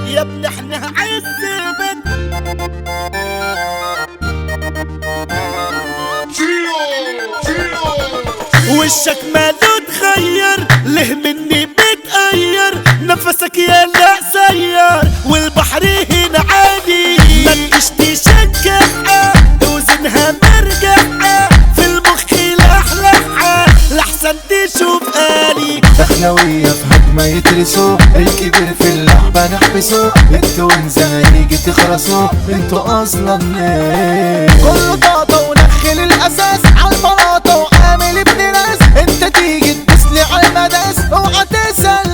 يا ابني احنا عز بيت وشك ماله اتغير ليه مني متغير نفسك يا لا سير والبحر هنا عادي ما تجيش تشجع وزنها مرجع في المخ لحلحة لحسن تشوف آلي دخلوية في هجمة يترسوا الكبير في اللعبة نحبسوا انتوا وانزل يجي تخرسوا انتوا اصلا ايه كله طاطا ونخل الاساس عالبلاطة وعامل ابن ناس انت تيجي تبسلي على المداس اوعى تسأل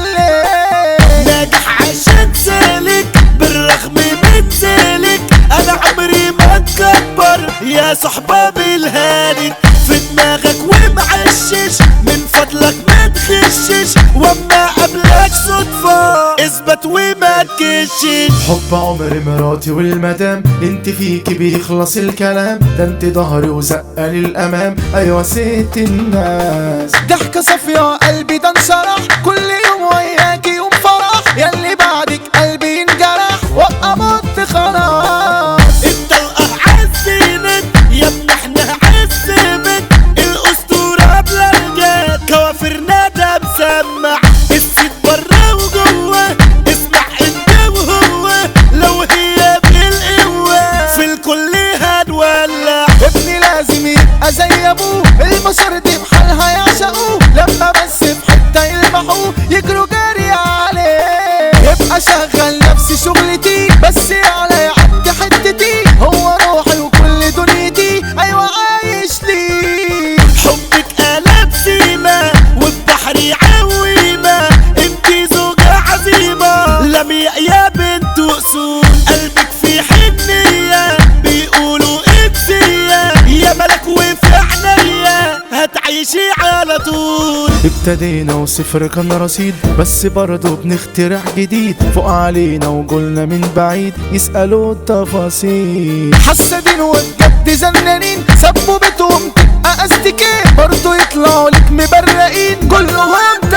ليه ناجح عشان سالك بالرغم من ذلك انا عمري ما اتكبر يا صحبة بالهالك في دماغك ومعشش من فضلك ما تخشش واما قبلك صدفة اثبت وما تكشش حب عمر مراتي والمدام انت فيكي بيخلص الكلام ده انت ظهري وزقة للامام ايوه ست الناس ضحكة صافية قلبي ده انشرح كل يوم وياكي يوم فرح ياللي بعدك قلبي ينجرح وابقى مت خلاص انت الأعزينك يا ابن احنا عزبك الأسطورة بلا رجال كوافرنا ده مسمع السيد برا وجوه اسمع انت وهو لو هي بالقوة في الكل هنولع ابني لازم يبقى زي ابوه البشر دي بحالها يعشقوه لما بس في حته يلمحوه يجروا جري عليه يبقى شغل نفسي شغلتي بس على يعدي حتتي هو روحي وكل دنيتي ايوه عايش ليه حبك قلب سيما والبحر عويمة انت زوجة عظيمة لميع يا بنت أصول قلبك في حنية بيقولوا انسية يا ملك وفي عينيا هتعيشي على طول ابتدينا وصفر كان رصيد بس برضه بنخترع جديد فوق علينا وقلنا من بعيد يسألوا التفاصيل حسدين وبجد زنانين سبوا بيتهم تبقى استكين برضه يطلعوا لك مبرقين كلهم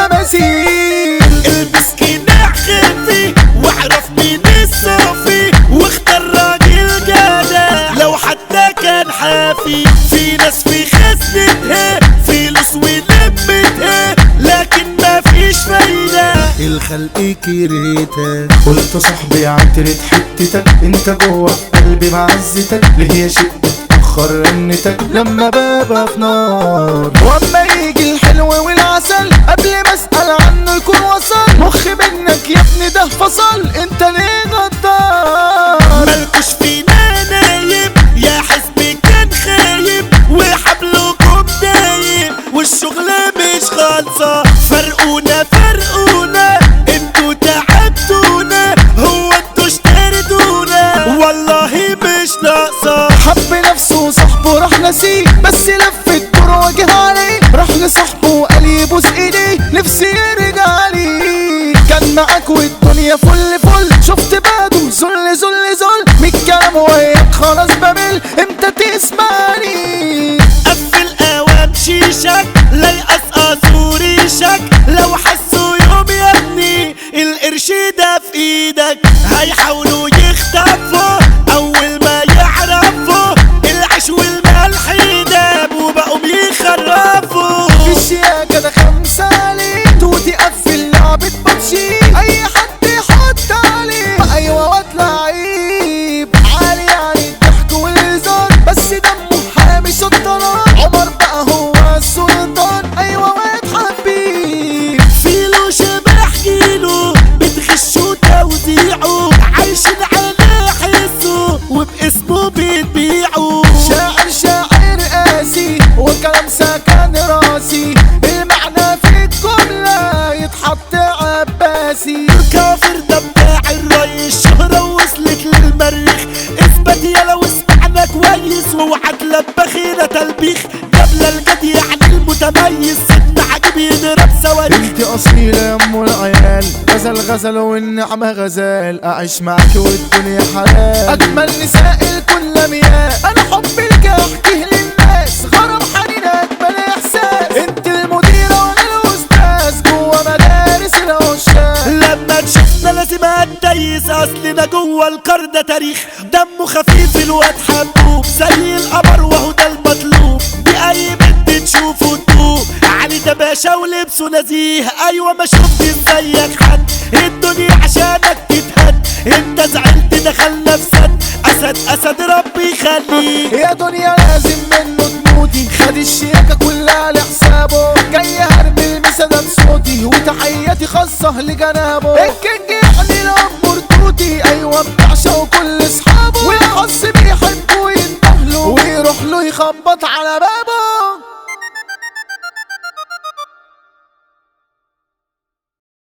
تماثيل البس كناع خفي واعرف مين الصافي واختار راجل جدع لو حتى كان حافي في ناس في خزنتها فلوس ولمتها لكن ما فيش فايدة الخلق كرهتها قلت صاحبي عترت حتتك انت جوه في قلبي معزتك ليه يا شق تأخر رنتك لما بابا في نار واما يجي الحلو والعسل قبل ما اسأل عنه يكون وصل مخ منك يا ابني ده فصل انت ليه غدار مالكوش فينا نايم يا حزبي كان خايب وحبلكم دايم والشغل مش خالصة فرقونا فرقونا انتوا تعبتونا هو انتوا اشتريتونا والله مش ناقصة حب نفسه وصاحبه راح نسيه بس لف الدور وجه عليه راح لصاحبه وقال يبوس ايديه نفسي يرجع لي كان معاك والدنيا فل فل شفت بعده زل زل زل من الكلام وياك خلاص بمل امتى تسمعني قفل اوام شيشك لا يقصقصوا ريشك لو حسوا يوم يا ابني القرش ده في ايدك هيحاولوا يختفوا اول ما يعرفوا العيش والملح يداب وبقوا بيخرفوا الشياكة ده خمسة عليه توتي قفل لعبة ببجي اي حد يحط عليه ايوه واد لعيب عالي يعني الضحك والهزار بس دمه حامي شطران عمر بقى هو السلطان ايوه واد حبيب فيلو شبح كيلو بتغشوا توزيعه عايشين على حسه وباسمه بتبيعوا شاعر شاعر قاسي وكلام سكن راسي المعنى في الجملة يتحط عباسي الكافر ده بتاع الري الشهرة وصلت للمريخ اثبت يا لو اسمعنا كويس واوعى تلبخ هنا تلبيخ قبل الجد يعني المتميز سيدنا عجيب يضرب صواريخ انت اصيلة يا ام العيال غزل غزل والنعمة غزال اعيش معاك والدنيا حلال اجمل نساء الكل مياه انا حبي لك احكيه للناس غرام حنين اجمل احساس انت المديرة وانا الاستاذ جوه مدارس العشاق لما مهما تشوفنا لازم هتديس اصلنا جوه القرن ده تاريخ دمه خفيف الواد حبوب زي القمر وهو ده المطلوب بأي بنت تشوفه تدوب علي ده باشا ولبسه نزيه ايوه ما شفتش زيك حد الدنيا عشانك تتهد انت زعلت دخلنا في سد اسد اسد ربي يخليك يا دنيا لازم منه تموتي خد الشياكة كلها لحسابه جاي هرمي المسا ده بصوتي وتحياتي خاصة لجنابه الكينج يعني الأمور توتي أيوة بتعشقه كل أصحابه والخاص بيحبه ينتهله ويروح له يخبط